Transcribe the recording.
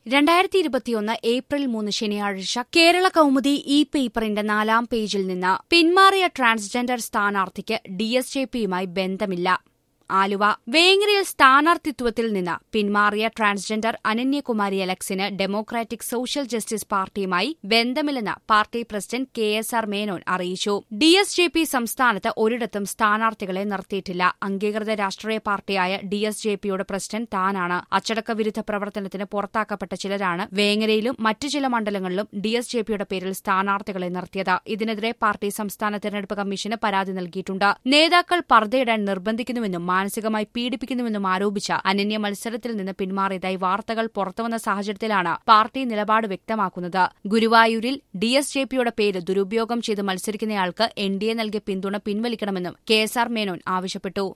രണ്ടായിരത്തി ഇരുപത്തിയൊന്ന് ഏപ്രിൽ മൂന്ന് ശനിയാഴ്ച കേരള കൗമുദി ഇ പേപ്പറിന്റെ നാലാം പേജിൽ നിന്ന് പിന്മാറിയ ട്രാൻസ്ജെൻഡർ സ്ഥാനാർത്ഥിക്ക് ഡി എസ് ജെ പിയുമായി ബന്ധമില്ല ആലുവ വേങ്ങരയിൽ സ്ഥാനാർത്ഥിത്വത്തിൽ നിന്ന് പിന്മാറിയ ട്രാൻസ്ജെൻഡർ അനന്യകുമാരി അലക്സിന് ഡെമോക്രാറ്റിക് സോഷ്യൽ ജസ്റ്റിസ് പാർട്ടിയുമായി ബന്ധമില്ലെന്ന് party president K S R Menon അറിയിച്ചു ഡി എസ് ജെ പി സംസ്ഥാനത്ത് ഒരിടത്തും സ്ഥാനാർത്ഥികളെ നിർത്തിയിട്ടില്ല അംഗീകൃത രാഷ്ട്രീയ പാർട്ടിയായ ഡി എസ് ജെ പിയുടെ പ്രസിഡന്റ് താനാണ് അച്ചടക്ക വിരുദ്ധ പ്രവർത്തനത്തിന് പുറത്താക്കപ്പെട്ട ചിലരാണ് വേങ്ങരയിലും മറ്റു ചില മണ്ഡലങ്ങളിലും ഡി എസ് ജെ പിയുടെ പേരിൽ സ്ഥാനാർത്ഥികളെ നിർത്തിയത് ഇതിനെതിരെ പാർട്ടി സംസ്ഥാന തെരഞ്ഞെടുപ്പ് കമ്മീഷന് പരാതി നൽകിയിട്ടുണ്ട് നേതാക്കൾ പർദ്ദയിടാൻ നിർബന്ധിക്കുന്നുവെന്നും മാനസികമായി പീഡിപ്പിക്കുന്നുവെന്നും ആരോപിച്ച അനന്യ മത്സരത്തിൽ നിന്ന് പിന്മാറിയതായി വാർത്തകൾ പുറത്തുവന്ന സാഹചര്യത്തിലാണ് പാർട്ടി നിലപാട് വ്യക്തമാക്കുന്നത് ഗുരുവായൂരിൽ ഡി എസ് ജെ പിയുടെ പേര് ദുരുപയോഗം ചെയ്ത് മത്സരിക്കുന്നയാൾക്ക് എൻ ഡി എ നൽകിയ പിന്തുണ പിൻവലിക്കണമെന്നും കെ എസ് ആർ മേനോൻ ആവശ്യപ്പെട്ടു